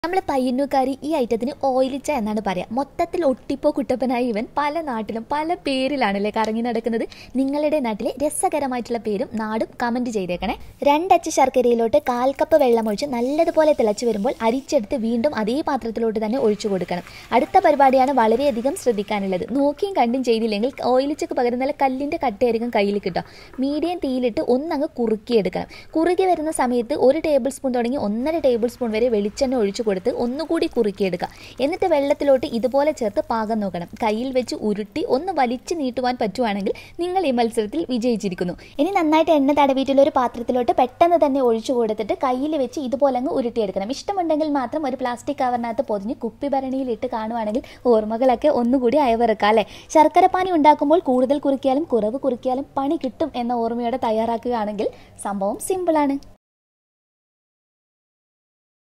നമ്മൾ പയ്യന്നൂക്കാരി ഈ ഐറ്റത്തിന് ഓയിലിച്ച എന്നാണ് പറയുക മൊത്തത്തിൽ ഒട്ടിപ്പോ കുട്ടപ്പനായ ഇവൻ പല നാട്ടിലും പല പേരിലാണല്ലേ കറങ്ങി നടക്കുന്നത് നിങ്ങളുടെ നാട്ടിലെ രസകരമായിട്ടുള്ള പേരും നാടും കമന്റ് ചെയ്തേക്കണേ രണ്ടച്ച് ശർക്കരയിലോട്ട് കാൽ കപ്പ് വെള്ളമൊഴിച്ച് നല്ലതുപോലെ തിളച്ചു വരുമ്പോൾ അരിച്ചെടുത്ത് വീണ്ടും അതേ പാത്രത്തിലോട്ട് തന്നെ ഒഴിച്ചു കൊടുക്കണം അടുത്ത പരിപാടിയാണ് വളരെയധികം ശ്രദ്ധിക്കാനുള്ളത് നോക്കിയും കണ്ടും ചെയ്തില്ലെങ്കിൽ ഓയിലിച്ചക്ക് പകരം നല്ല കല്ലിൻ്റെ കട്ടയായിരിക്കും കയ്യിൽ കിട്ടുക മീഡിയം തീയിലിട്ട് ഒന്നങ്ങ് കുറുക്കിയെടുക്കണം കുറുകി വരുന്ന സമയത്ത് ഒരു ടേബിൾ സ്പൂൺ തുടങ്ങി ഒന്നര ടേബിൾ സ്പൂൺ വരെ വെളിച്ചെണ്ണ ഒഴിച്ചു കൊടുത്ത് ഒന്നുകൂടി കുറുക്കിയെടുക്കുക എന്നിട്ട് വെള്ളത്തിലോട്ട് ഇതുപോലെ ചേർത്ത് പാകം നോക്കണം കയ്യിൽ വെച്ച് ഉരുട്ടി ഒന്ന് വലിച്ചു നീട്ടുവാൻ പറ്റുവാണെങ്കിൽ നിങ്ങൾ ഈ മത്സരത്തിൽ വിജയിച്ചിരിക്കുന്നു ഇനി നന്നായിട്ട് എണ്ണ തടവിയിട്ടുള്ള ഒരു പാത്രത്തിലോട്ട് പെട്ടെന്ന് തന്നെ ഒഴിച്ചു കൊടുത്തിട്ട് കയ്യിൽ വെച്ച് ഇതുപോലെ അങ്ങ് ഉരുട്ടിയെടുക്കണം ഇഷ്ടമുണ്ടെങ്കിൽ മാത്രം ഒരു പ്ലാസ്റ്റിക് കവറിനകത്ത് പൊതിഞ്ഞ് കുപ്പി ഭരണിയിലിട്ട് കാണുവാണെങ്കിൽ ഓർമ്മകളൊക്കെ ഒന്നുകൂടി അയവിറക്കാം അല്ലേ ശർക്കരപ്പാനി ഉണ്ടാക്കുമ്പോൾ കൂടുതൽ കുറിക്കിയാലും കുറവ് കുറിക്കിയാലും പണി കിട്ടും എന്ന ഓർമ്മയോടെ തയ്യാറാക്കുകയാണെങ്കിൽ സംഭവം സിമ്പിളാണ്